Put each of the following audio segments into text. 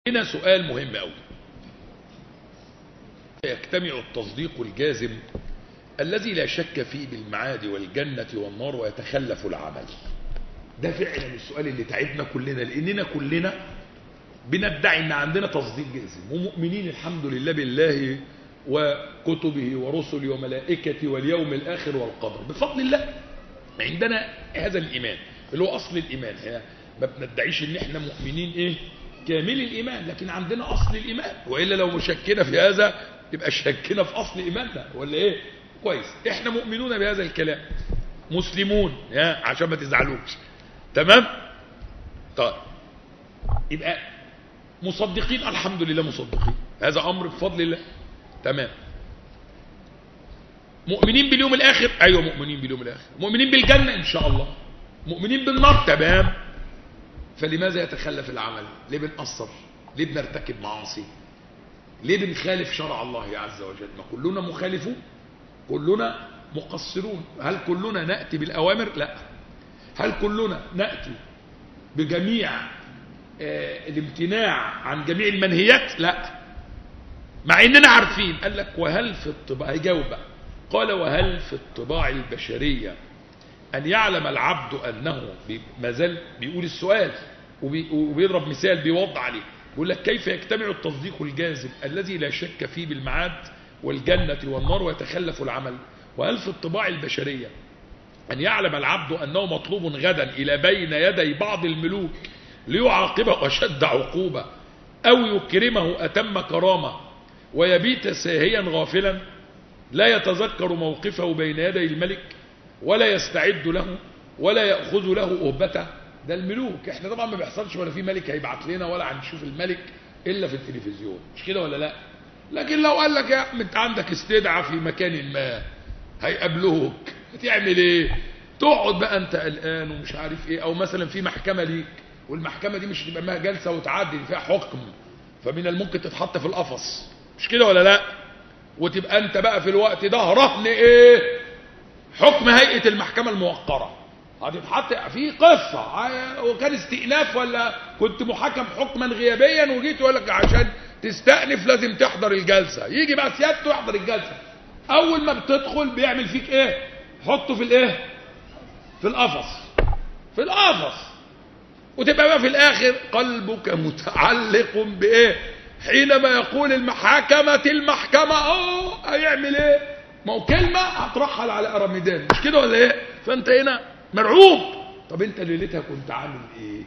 هنا سؤال مهم قوي يجتمع التصديق الجازم الذي لا شك فيه بالمعاد والجنة والنار ويتخلف العمل ده فعلا السؤال اللي تعبنا كلنا لاننا كلنا بندعي ان عندنا تصديق جازم ومؤمنين الحمد لله بالله وكتبه ورسله وملائكته واليوم الاخر والقدر بفضل الله عندنا هذا الايمان اللي هو اصل الايمان هي ما بندعيش ان احنا مؤمنين ايه كامل الايمان لكن عندنا اصل الايمان والا لو شكنا في هذا يبقى شكنا في اصل ايماننا ولا ايه كويس احنا مؤمنون بهذا الكلام مسلمون يا عشان ما تزعلوش تمام طيب يبقى مصدقين الحمد لله مصدقين هذا امر بفضل الله تمام مؤمنين باليوم الاخر ايوه مؤمنين باليوم الاخر مؤمنين بالجنه ان شاء الله مؤمنين بالنار تمام فلماذا يتخلف العمل ليه بنقصر ليه بنرتكب معاصي ليه بنخالف شرع الله عز وجل ما كلنا مخالفون كلنا مقصرون هل كلنا نأتي بالأوامر لا هل كلنا نأتي بجميع آه الامتناع عن جميع المنهيات لا مع اننا عارفين قال لك وهل في الطباع هيجاوب بقى قال وهل في الطباع البشرية أن يعلم العبد أنه ما زال بيقول السؤال وبيضرب مثال بيوضع عليه بيقول لك كيف يجتمع التصديق الجازم الذي لا شك فيه بالمعاد والجنة والنار ويتخلف العمل وهل في الطباع البشرية أن يعلم العبد أنه مطلوب غدا إلى بين يدي بعض الملوك ليعاقبه أشد عقوبة أو يكرمه أتم كرامة ويبيت ساهيا غافلا لا يتذكر موقفه بين يدي الملك ولا يستعد له ولا يأخذ له أهبته ده الملوك احنا طبعا ما بيحصلش ولا في ملك هيبعت لنا ولا هنشوف الملك إلا في التلفزيون مش كده ولا لا لكن لو قال لك يا عم انت عندك استدعاء في مكان ما هيقابلوك هتعمل ايه تقعد بقى انت قلقان ومش عارف ايه او مثلا في محكمة ليك والمحكمة دي مش هتبقى جلسة وتعدي فيها حكم فمن الممكن تتحط في القفص مش كده ولا لا وتبقى انت بقى في الوقت ده رهن ايه حكم هيئة المحكمة الموقرة هتتحط في قصة وكان استئناف ولا كنت محكم حكما غيابيا وجيت يقول لك عشان تستأنف لازم تحضر الجلسة يجي بقى سيادته يحضر الجلسة اول ما بتدخل بيعمل فيك ايه حطه في الايه في القفص في القفص وتبقى بقى في الاخر قلبك متعلق بايه حينما يقول المحاكمة المحكمة اه هيعمل ايه ما هو كلمة هترحل على ارميدان مش كده ولا ايه فانت هنا مرعوب طب انت ليلتها كنت عامل ايه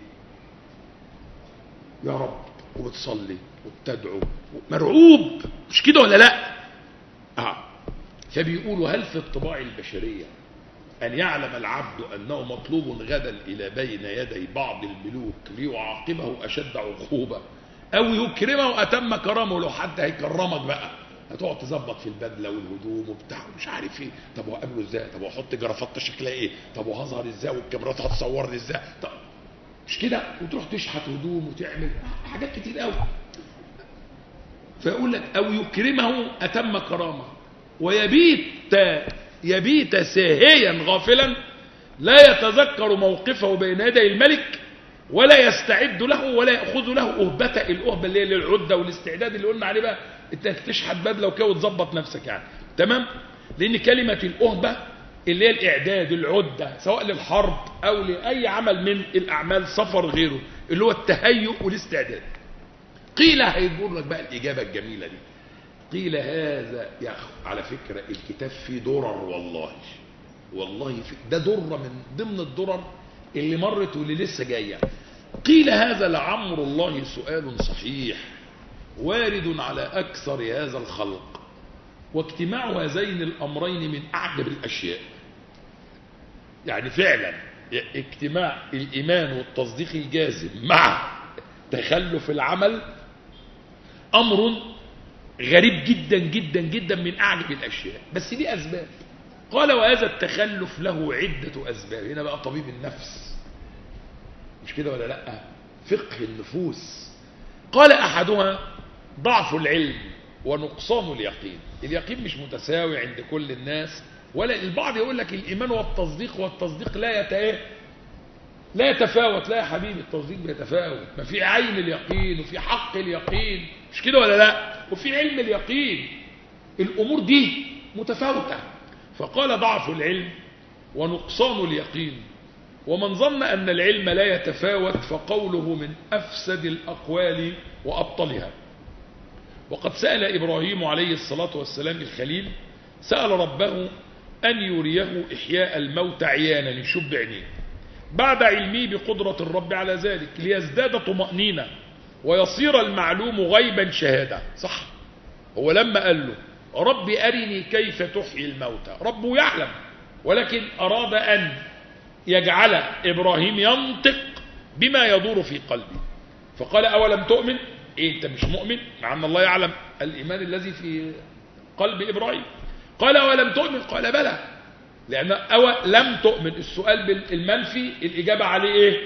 يا رب وبتصلي وبتدعو مرعوب مش كده ولا لا اه فبيقولوا هل في الطباع البشرية أن يعلم العبد أنه مطلوب غدا إلى بين يدي بعض الملوك ليعاقبه أشد عقوبة أو يكرمه أتم كرامه لو حد هيكرمك بقى هتقعد تظبط في البدله والهدوم وبتاع ومش عارف ايه طب وقابله ازاي طب واحط جرافطه شكلها ايه طب وهظهر ازاي والكاميرات هتصورني ازاي طب مش كده وتروح تشحت هدوم وتعمل حاجات كتير قوي فيقول لك او يكرمه اتم كرامه ويبيت يبيت ساهيا غافلا لا يتذكر موقفه بين يدي الملك ولا يستعد له ولا ياخذ له اهبه الاهبه اللي هي للعده والاستعداد اللي قلنا عليه بقى انت تشحت بدله وكده وتظبط نفسك يعني تمام لان كلمه الاهبه اللي هي الاعداد العده سواء للحرب او لاي عمل من الاعمال سفر غيره اللي هو التهيؤ والاستعداد قيل هيدور لك بقى الاجابه الجميله دي قيل هذا يا أخو على فكره الكتاب فيه درر والله والله في ده درة من ضمن الدرر اللي مرت واللي لسه جايه قيل هذا لعمر الله سؤال صحيح وارد على أكثر هذا الخلق واجتماع هذين الأمرين من أعجب الأشياء يعني فعلا اجتماع الإيمان والتصديق الجازم مع تخلف العمل أمر غريب جدا جدا جدا من أعجب الأشياء بس دي أسباب قال وهذا التخلف له عدة أسباب هنا بقى طبيب النفس مش كده ولا لا فقه النفوس قال أحدها ضعف العلم ونقصان اليقين اليقين مش متساوي عند كل الناس ولا البعض يقول لك الإيمان والتصديق والتصديق لا يتايه لا يتفاوت لا يا حبيبي التصديق بيتفاوت ما في عين اليقين وفي حق اليقين مش كده ولا لا وفي علم اليقين الأمور دي متفاوتة فقال ضعف العلم ونقصان اليقين ومن ظن أن العلم لا يتفاوت فقوله من أفسد الأقوال وأبطلها وقد سأل إبراهيم عليه الصلاة والسلام الخليل سأل ربه أن يريه إحياء الموت عيانا يشوف بعينيه بعد علمه بقدرة الرب على ذلك ليزداد طمأنينة ويصير المعلوم غيبا شهادة صح هو لما قال له رب أرني كيف تحيي الموتى ربه يعلم ولكن أراد أن يجعل إبراهيم ينطق بما يدور في قلبه فقال أولم تؤمن إيه أنت مش مؤمن مع أن الله يعلم الإيمان الذي في قلب إبراهيم قال أولم تؤمن قال بلى لأن أو لم تؤمن السؤال بالمنفي الإجابة عليه إيه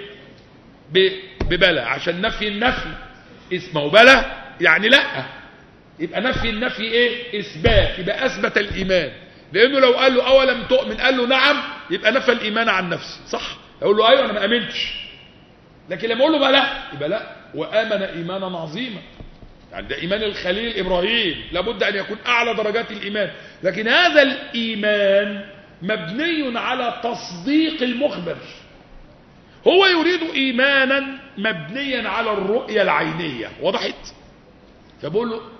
ببلى عشان نفي النفي اسمه بلى يعني لا يبقى نفي النفي إيه إثبات يبقى أثبت الإيمان لأنه لو قال له أولم تؤمن قال له نعم يبقى نفى الإيمان عن نفسه صح يقول له أيوة أنا ما أمنتش لكن لما أقول له بلى يبقى لا وآمن إيمانا عظيما يعني ده إيمان الخليل إبراهيم لابد أن يكون أعلى درجات الإيمان لكن هذا الإيمان مبني على تصديق المخبر هو يريد إيمانا مبنيا على الرؤية العينية وضحت فبقول له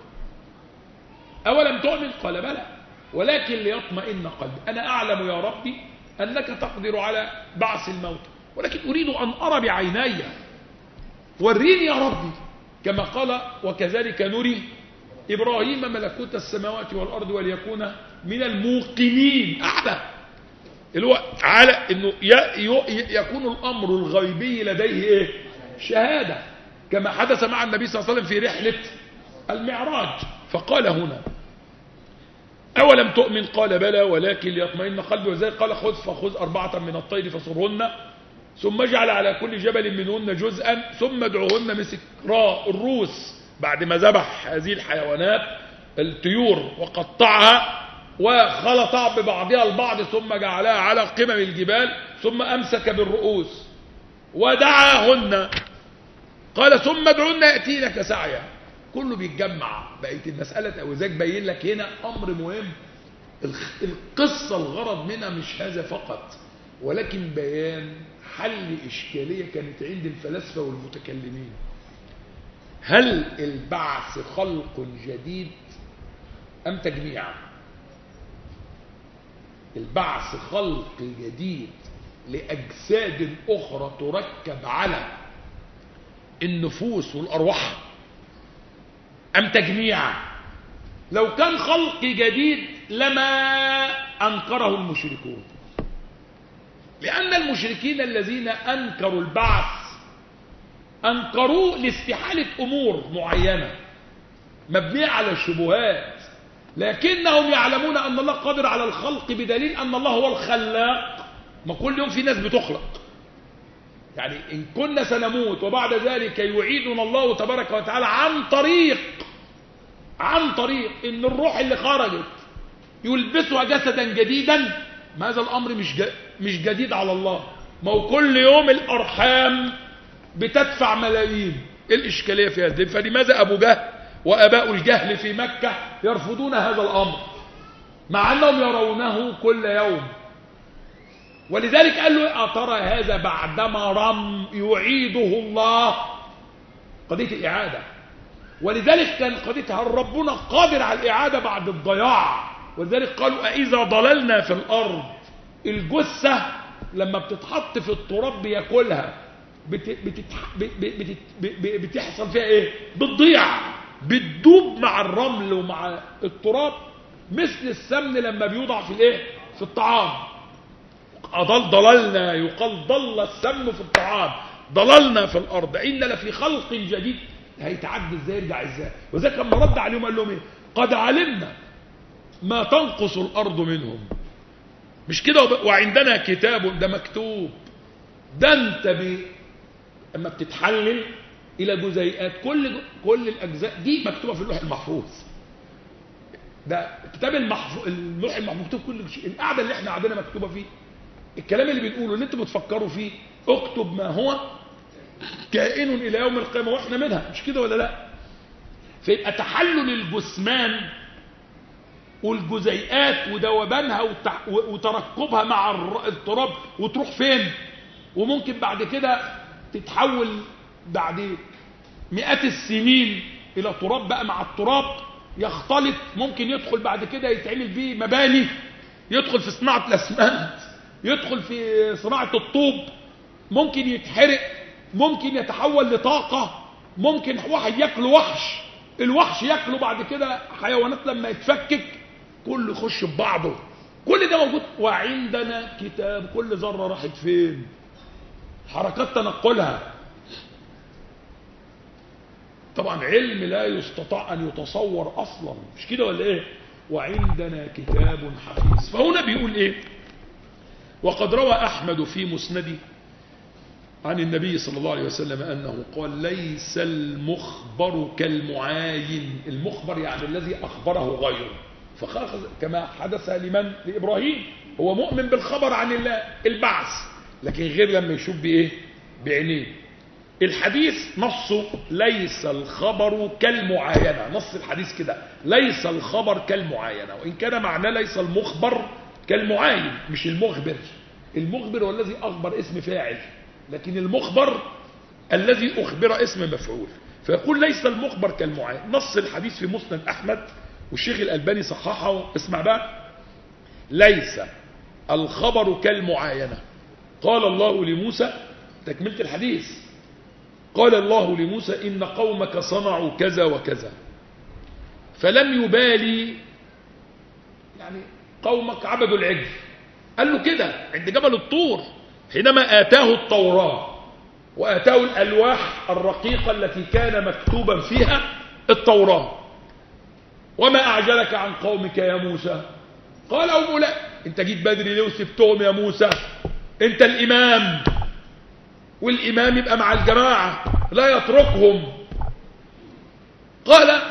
أولم تؤمن قال بلى ولكن ليطمئن قلبي أنا أعلم يا ربي أنك تقدر على بعث الموت ولكن أريد أن أرى بعيني وريني يا ربي كما قال وكذلك نري إبراهيم ملكوت السماوات والأرض وليكون من الموقنين أعلى اللي هو على انه يكون الامر الغيبي لديه ايه شهاده كما حدث مع النبي صلى الله عليه وسلم في رحله المعراج فقال هنا اولم تؤمن قال بلى ولكن ليطمئن قلبي وذلك قال خذ فخذ اربعه من الطير فصرهن ثم اجعل على كل جبل منهن جزءا ثم ادعوهن مسكراء الروس بعد ما ذبح هذه الحيوانات الطيور وقطعها وخلطها ببعضها البعض ثم جعلها على قمم الجبال ثم أمسك بالرؤوس ودعاهن قال ثم ادعونا يأتينك سعيا كله بيتجمع بقية المسألة أو ذاك باين لك هنا أمر مهم القصة الغرض منها مش هذا فقط ولكن بيان حل إشكالية كانت عند الفلاسفة والمتكلمين هل البعث خلق جديد أم تجميع البعث خلق جديد لأجساد أخرى تركب على النفوس والأرواح أم تجميع لو كان خلق جديد لما أنكره المشركون لأن المشركين الذين أنكروا البعث أنكروه لاستحالة أمور معينة مبنية على الشبهات لكنهم يعلمون أن الله قادر على الخلق بدليل أن الله هو الخلاق ما كل يوم في ناس بتخلق يعني إن كنا سنموت وبعد ذلك يعيدنا الله تبارك وتعالى عن طريق عن طريق إن الروح اللي خرجت يلبسها جسدا جديدا ما هذا الأمر مش مش جديد على الله ما هو كل يوم الأرحام بتدفع ملايين إيه الإشكالية في هذا فلماذا أبو جهل وأباء الجهل في مكة يرفضون هذا الأمر مع أنهم يرونه كل يوم ولذلك قال له أترى هذا بعدما رم يعيده الله قضية الإعادة ولذلك كان قضية هل ربنا قادر على الإعادة بعد الضياع ولذلك قالوا أإذا ضللنا في الأرض الجثة لما بتتحط في التراب بياكلها بت... بتتح... بت... بت... بتحصل فيها ايه بتضيع بتدوب مع الرمل ومع التراب مثل السمن لما بيوضع في الايه في الطعام أضل ضللنا يقال ضل السمن في الطعام ضللنا في الأرض إن لفي خلق جديد هيتعدى ازاي يرجع ازاي وذلك لما رد عليهم قال لهم ايه قد علمنا ما تنقص الأرض منهم مش كده وعندنا كتاب ده مكتوب ده انت بي اما بتتحلل الى جزيئات كل كل الاجزاء دي مكتوبه في اللوح المحفوظ ده كتاب المحفوظ اللوح المحفوظ مكتوب كل شيء القعده اللي احنا قاعدينها مكتوبه فيه الكلام اللي بنقوله اللي انتوا بتفكروا فيه اكتب ما هو كائن الى يوم القيامه واحنا منها مش كده ولا لا فيبقى تحلل الجثمان والجزيئات وذوبانها وتع- وتركبها مع الر- التراب وتروح فين وممكن بعد كده تتحول بعد مئات السنين الى تراب بقى مع التراب يختلط ممكن يدخل بعد كده يتعمل بيه مباني يدخل في صناعة الاسمنت يدخل في صناعة الطوب ممكن يتحرق ممكن يتحول لطاقة ممكن واحد ياكله وحش الوحش ياكله بعد كده حيوانات لما يتفكك كله يخش في بعضه كل ده موجود وعندنا كتاب كل ذرة راحت فين حركات تنقلها طبعا علم لا يستطاع أن يتصور أصلا مش كده ولا إيه وعندنا كتاب حفيظ فهنا بيقول إيه وقد روى أحمد في مسنده عن النبي صلى الله عليه وسلم أنه قال ليس المخبر كالمعاين المخبر يعني الذي أخبره غيره فخاخذ كما حدث لمن لإبراهيم هو مؤمن بالخبر عن الله البعث لكن غير لما يشوف بإيه بعينيه الحديث نصه ليس الخبر كالمعاينة نص الحديث كده ليس الخبر كالمعاينة وإن كان معناه ليس المخبر كالمعاين مش المخبر المخبر هو الذي أخبر اسم فاعل لكن المخبر الذي أخبر اسم مفعول فيقول ليس المخبر كالمعاين نص الحديث في مسند أحمد والشيخ الألباني صححه اسمع بقى ليس الخبر كالمعاينة قال الله لموسى تكملة الحديث قال الله لموسى إن قومك صنعوا كذا وكذا فلم يبالي يعني قومك عبدوا العجل قال له كده عند جبل الطور حينما آتاه التوراة وآتاه الألواح الرقيقة التي كان مكتوبا فيها التوراة وما أعجلك عن قومك يا موسى قال أم لا انت جيت بدري ليه وسبتهم يا موسى انت الإمام والإمام يبقى مع الجماعة لا يتركهم قال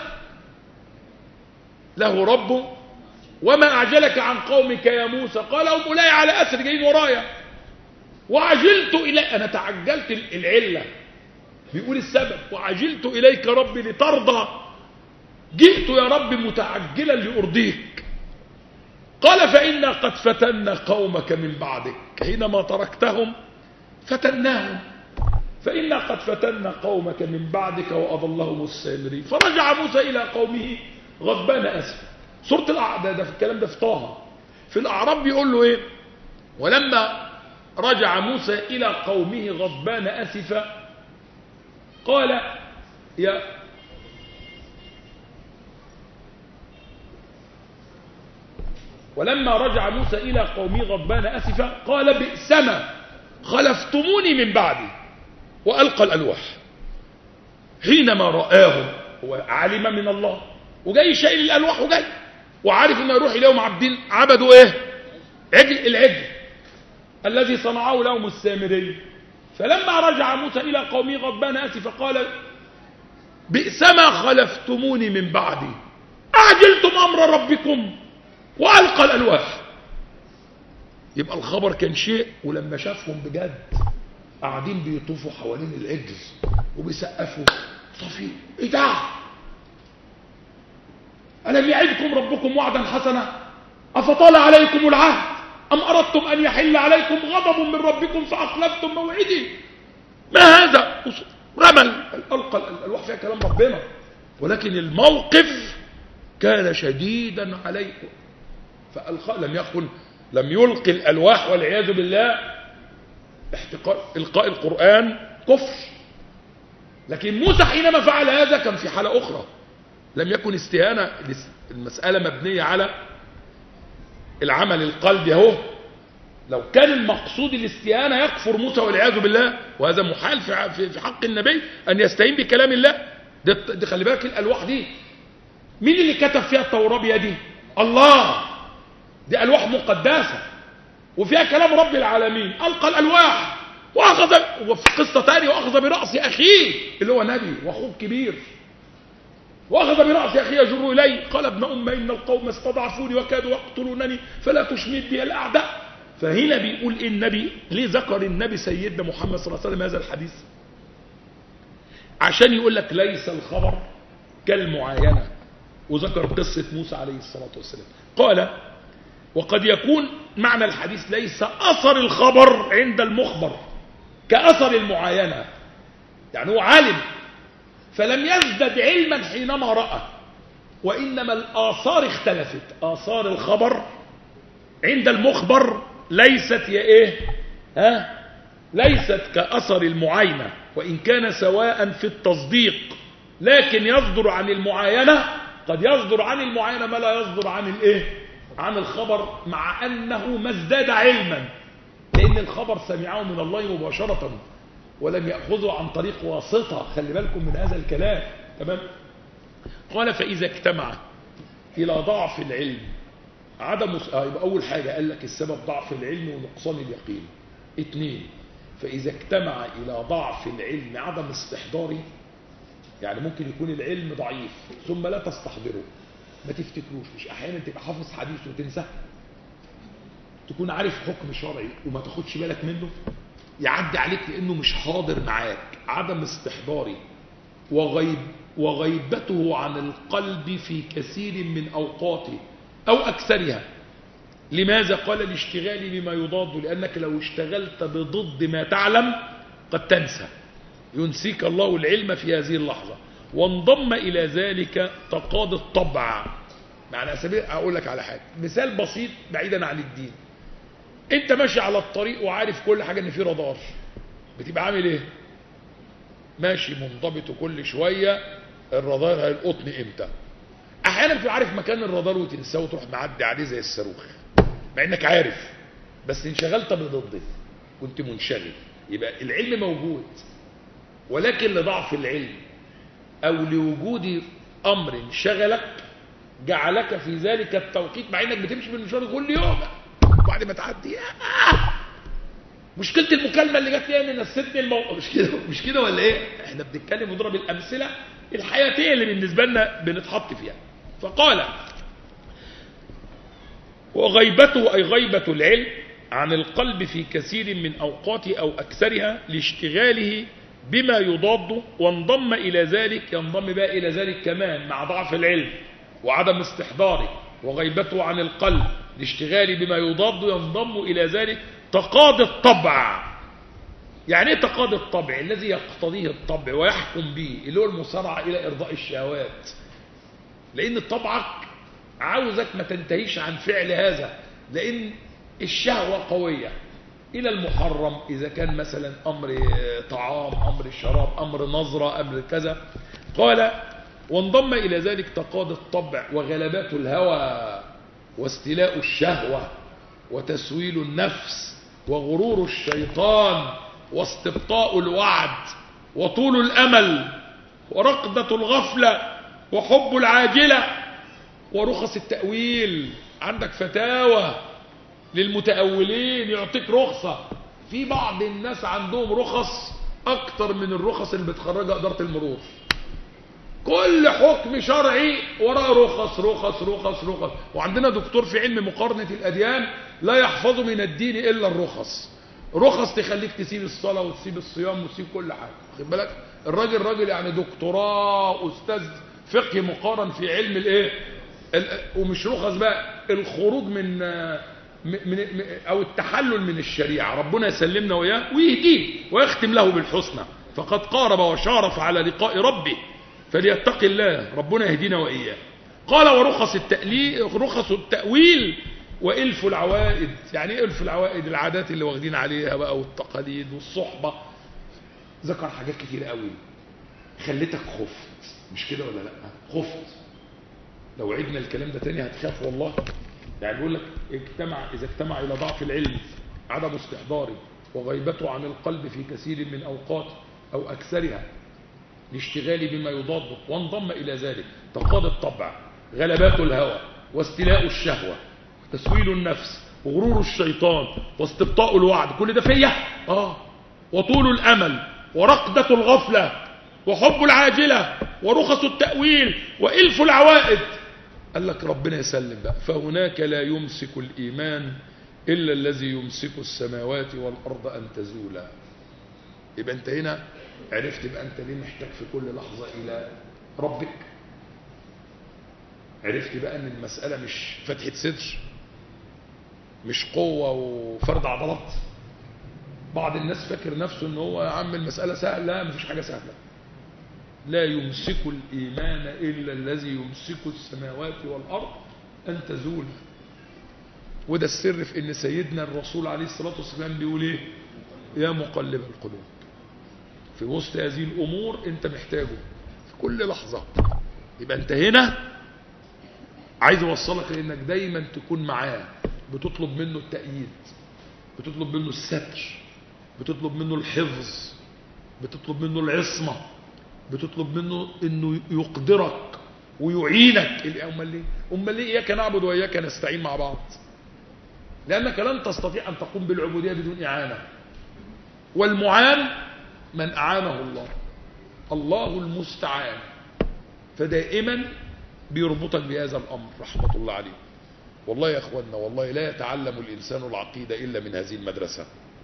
له ربه وما أعجلك عن قومك يا موسى قال هم أولئك على أسر جايين ورايا وعجلت إلي أنا تعجلت العلة بيقول السبب وعجلت إليك ربي لترضى جئت يا رب متعجلا لأرضيك قال فإنا قد فتنا قومك من بعدك حينما تركتهم فتناهم فإنا قد فتنا قومك من بعدك وأضلهم السامري فرجع موسى إلى قومه غضبان أسف سورة الأعراف ده في الكلام ده في طه في الأعراف بيقول له إيه ولما رجع موسى إلى قومه غضبان أسفا قال يا ولما رجع موسى إلى قومه غضبان أسفا قال بئسما خلفتموني من بعدي وألقى الألواح حينما رآهم هو علم من الله وجاي شايل الألواح وجاي وعارف انه يروح اليهم عبدين عبدوا ايه عجل العجل الذي صنعه لهم السامري فلما رجع موسى الى قومه غضبان اسف قال بئسما خلفتموني من بعدي اعجلتم امر ربكم والقى الالواح يبقى الخبر كان شيء ولما شافهم بجد قاعدين بيطوفوا حوالين العجل وبيسقفوا صفي ايه ده ألم يعدكم ربكم وعدا حسنا أفطال عليكم العهد أم أردتم أن يحل عليكم غضب من ربكم فأخلفتم موعدي ما هذا رمل ألقى الألواح فيها كلام ربنا ولكن الموقف كان شديدا عليكم فألقى لم يكن لم يلقي الألواح والعياذ بالله احتقار إلقاء القرآن كفر لكن موسى حينما فعل هذا كان في حالة أخرى لم يكن استهانة المسألة مبنية على العمل القلبي اهو لو كان المقصود الاستهانة يكفر موسى والعياذ بالله وهذا محال في في حق النبي أن يستهين بكلام الله دي, دي خلي بالك الألواح دي مين اللي كتب فيها التوراة بيدي الله دي ألواح مقدسة وفيها كلام رب العالمين ألقى الألواح وأخذ وفي قصة تانية وأخذ برأس أخيه اللي هو نبي وأخوه كبير واخذ براس اخيه يجر الي قال ابن ام ان القوم استضعفوني وكادوا يقتلونني فلا تشمت بي الاعداء فهنا بيقول ايه النبي ليه ذكر النبي سيدنا محمد صلى الله عليه وسلم هذا الحديث عشان يقول لك ليس الخبر كالمعاينة وذكر قصة موسى عليه الصلاة والسلام قال وقد يكون معنى الحديث ليس أثر الخبر عند المخبر كأثر المعاينة يعني هو عالم فلم يزدد علما حينما رأى وإنما الآثار اختلفت آثار الخبر عند المخبر ليست يا إيه ها ليست كأثر المعاينة وإن كان سواء في التصديق لكن يصدر عن المعاينة قد يصدر عن المعاينة ما لا يصدر عن الإيه عن الخبر مع أنه ما ازداد علما لأن الخبر سمعه من الله مباشرة ولم يأخذه عن طريق واسطة خلي بالكم من هذا الكلام تمام قال فإذا اجتمع إلى ضعف العلم عدم آه يبقى أول حاجة قال لك السبب ضعف العلم ونقصان اليقين اثنين فإذا اجتمع إلى ضعف العلم عدم استحضاره يعني ممكن يكون العلم ضعيف ثم لا تستحضره ما تفتكروش مش أحيانا تبقى حافظ حديث وتنساه تكون عارف حكم شرعي وما تاخدش بالك منه يعدي عليك لأنه مش حاضر معاك عدم استحضاري وغيب وغيبته عن القلب في كثير من أوقاته أو أكثرها لماذا قال الاشتغال بما يضاد لأنك لو اشتغلت بضد ما تعلم قد تنسى ينسيك الله العلم في هذه اللحظة وانضم إلى ذلك تقاضي الطبع معنى سبيل أقول لك على حاجة مثال بسيط بعيدا عن الدين انت ماشي على الطريق وعارف كل حاجة ان في رادار بتبقى عامل ايه ماشي منضبط كل شوية الرادار هيلقطني امتى احيانا بتبقى عارف مكان الرادار وتنساه وتروح معدي عليه زي الصاروخ مع انك عارف بس انشغلت بضده كنت منشغل يبقى العلم موجود ولكن لضعف العلم او لوجود امر انشغلك جعلك في ذلك التوقيت مع انك بتمشي بالمشوار كل يوم وبعد ما تعدي آه مشكلة المكالمة اللي جت لي ان نسيتني الموقف مش كده مش كده ولا ايه احنا بنتكلم ونضرب الامثلة الحياتية اللي بالنسبة لنا بنتحط فيها فقال وغيبته أي غيبة العلم عن القلب في كثير من أوقاته أو أكثرها لاشتغاله بما يضاده وانضم إلى ذلك ينضم بقى إلى ذلك كمان مع ضعف العلم وعدم استحضاره وغيبته عن القلب لاشتغاله بما يضاده ينضم إلى ذلك تقاضي الطبع يعني ايه تقاضي الطبع الذي يقتضيه الطبع ويحكم به اللي هو المسارعة إلى إرضاء الشهوات لأن طبعك عاوزك ما تنتهيش عن فعل هذا لأن الشهوة قوية إلى المحرم إذا كان مثلا أمر طعام أمر شراب أمر نظرة أمر كذا قال وانضم إلى ذلك تقاضي الطبع وغلبات الهوى واستيلاء الشهوة وتسويل النفس وغرور الشيطان واستبطاء الوعد وطول الأمل ورقدة الغفلة وحب العاجلة ورخص التأويل عندك فتاوى للمتأولين يعطيك رخصة في بعض الناس عندهم رخص أكتر من الرخص اللي بتخرجها إدارة المرور كل حكم شرعي وراه رخص رخص رخص رخص وعندنا دكتور في علم مقارنة الأديان لا يحفظ من الدين إلا الرخص رخص تخليك تسيب الصلاة وتسيب الصيام وتسيب كل حاجة خد بالك الراجل راجل يعني دكتوراه أستاذ فقه مقارن في علم الايه ومش رخص بقى الخروج من من او التحلل من الشريعه ربنا يسلمنا وياه ويهديه ويختم له بالحسنى فقد قارب وشارف على لقاء ربه فليتق الله ربنا يهدينا واياه قال ورخص التأليل رخص التأويل وإلف العوائد يعني ايه إلف العوائد العادات اللي واخدين عليها بقى والتقاليد والصحبة ذكر حاجات كتير قوي خلتك خفت مش كده ولا لا خفت لو عدنا الكلام ده تاني هتخاف والله يعني بيقول لك اجتمع إذا اجتمع إلى ضعف العلم عدم استحضاره وغيبته عن القلب في كثير من أوقات أو أكثرها لاشتغال بما يضاده وانضم إلى ذلك تقاضي الطبع غلبات الهوى واستيلاء الشهوة تسويل النفس وغرور الشيطان واستبطاء الوعد كل ده فيا آه وطول الأمل ورقدة الغفلة وحب العاجلة ورخص التأويل وإلف العوائد قال لك ربنا يسلم بقى فهناك لا يمسك الإيمان إلا الذي يمسك السماوات والأرض أن تزولا يبقى أنت هنا عرفت بقى أنت ليه محتاج في كل لحظة إلى ربك عرفت بقى أن المسألة مش فتحة صدر مش قوة وفرد عضلات بعض الناس فاكر نفسه ان هو يا عم المسألة سهلة لا مفيش حاجة سهلة لا يمسك الإيمان إلا الذي يمسك السماوات والأرض أن تزول وده السر في ان سيدنا الرسول عليه الصلاة والسلام بيقول ايه يا مقلب القلوب في وسط هذه الأمور انت محتاجه في كل لحظة يبقى انت هنا عايز اوصلك لانك دايما تكون معاه بتطلب منه التأييد بتطلب منه الستر بتطلب منه الحفظ بتطلب منه العصمة بتطلب منه انه يقدرك ويعينك امال ليه امال ليه اياك نعبد واياك نستعين مع بعض لانك لن تستطيع ان تقوم بالعبوديه بدون اعانه والمعان من اعانه الله الله المستعان فدائما بيربطك بهذا الامر رحمه الله عليه والله يا اخوانا والله لا يتعلم الانسان العقيده الا من هذه المدرسه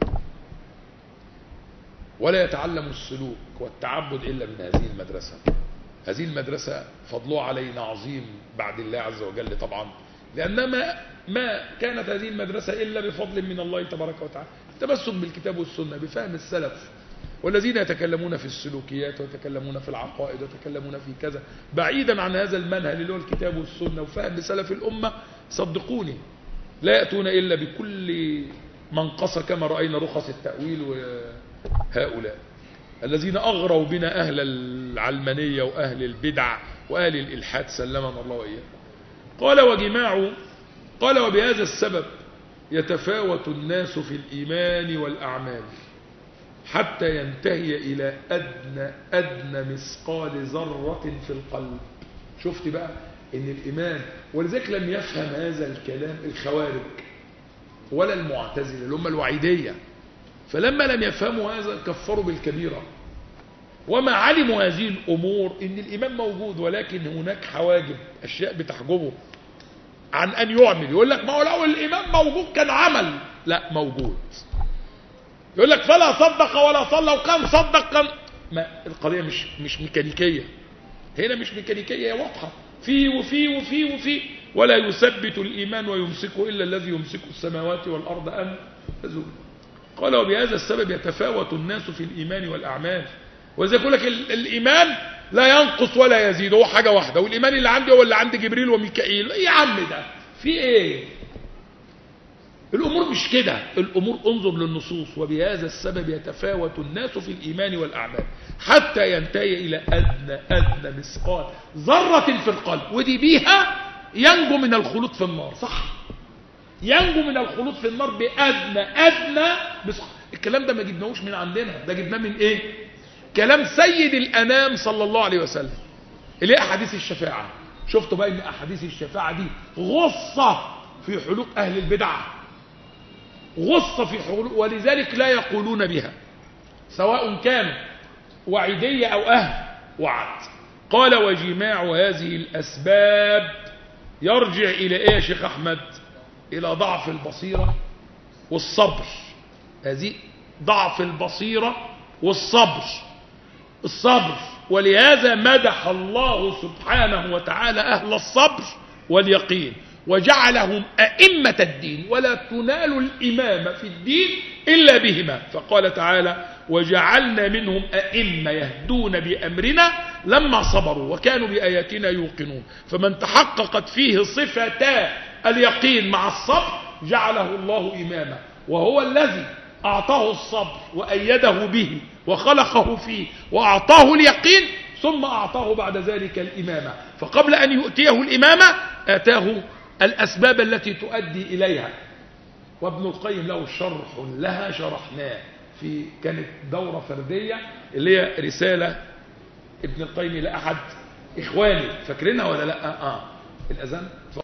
ولا يتعلم السلوك والتعبد إلا من هذه المدرسة هذه المدرسة فضلها علينا عظيم بعد الله عز وجل طبعا لأن ما, ما كانت هذه المدرسة إلا بفضل من الله تبارك وتعالى التمسك بالكتاب والسنة بفهم السلف والذين يتكلمون في السلوكيات ويتكلمون في العقائد ويتكلمون في كذا بعيدا عن هذا المنهل اللي هو الكتاب والسنة وفهم سلف الأمة صدقوني لا يأتون إلا بكل منقصة كما رأينا رخص التأويل وهؤلاء الذين أغروا بنا أهل العلمانية وأهل البدع وأهل الإلحاد سلمنا الله وإياهم قال وجماع قال وبهذا السبب يتفاوت الناس في الإيمان والأعمال حتى ينتهي إلى أدنى أدنى مثقال ذرة في القلب شفت بقى إن الإيمان ولذلك لم يفهم هذا الكلام الخوارج ولا المعتزلة اللي هم الوعيدية فلما لم يفهموا هذا كفروا بالكبيرة وما علموا هذه الأمور إن الإيمان موجود ولكن هناك حواجب أشياء بتحجبه عن أن يعمل يقول لك ما هو لو الإيمان موجود كان عمل لا موجود يقول لك فلا صدق ولا صلى وكان صدق كان ما القضية مش مش ميكانيكية هنا مش ميكانيكية هي واضحة في وفي وفي وفي ولا يثبت الإيمان ويمسكه إلا الذي يمسك السماوات والأرض أن تزول قال وبهذا السبب يتفاوت الناس في الإيمان والأعمال وإذا يقول لك الإيمان لا ينقص ولا يزيد هو حاجة واحدة والإيمان اللي عندي هو اللي عند جبريل وميكائيل إيه يا عم ده في إيه الأمور مش كده الأمور انظر للنصوص وبهذا السبب يتفاوت الناس في الإيمان والأعمال حتى ينتهي إلى أدنى أدنى مثقال ذرة في القلب ودي بيها ينجو من الخلود في النار صح ينجو من الخلود في النار بأدنى أدنى مثقال الكلام ده ما جبناهوش من عندنا ده جبناه من إيه كلام سيد الأنام صلى الله عليه وسلم اللي هي أحاديث الشفاعة شفتوا بقى إن أحاديث الشفاعة دي غصة في حلوق أهل البدع غصة في حلوق ولذلك لا يقولون بها سواء كانوا وعيدية أو أهل وعد قال وجماع هذه الأسباب يرجع إلى إيه يا شيخ أحمد إلى ضعف البصيرة والصبر هذه ضعف البصيرة والصبر الصبر ولهذا مدح الله سبحانه وتعالى أهل الصبر واليقين وجعلهم أئمة الدين ولا تنال الإمامة في الدين إلا بهما فقال تعالى وجعلنا منهم أئمة يهدون بأمرنا لما صبروا وكانوا بآياتنا يوقنون فمن تحققت فيه صفتا اليقين مع الصبر جعله الله إماما وهو الذي أعطاه الصبر وأيده به وخلقه فيه وأعطاه اليقين ثم أعطاه بعد ذلك الإمامة فقبل أن يؤتيه الإمامة آتاه الأسباب التي تؤدي إليها وابن القيم له شرح لها شرحناه في كانت دورة فردية اللي هي رسالة ابن القيم لأحد إخواني فاكرينها ولا لا آه الأذان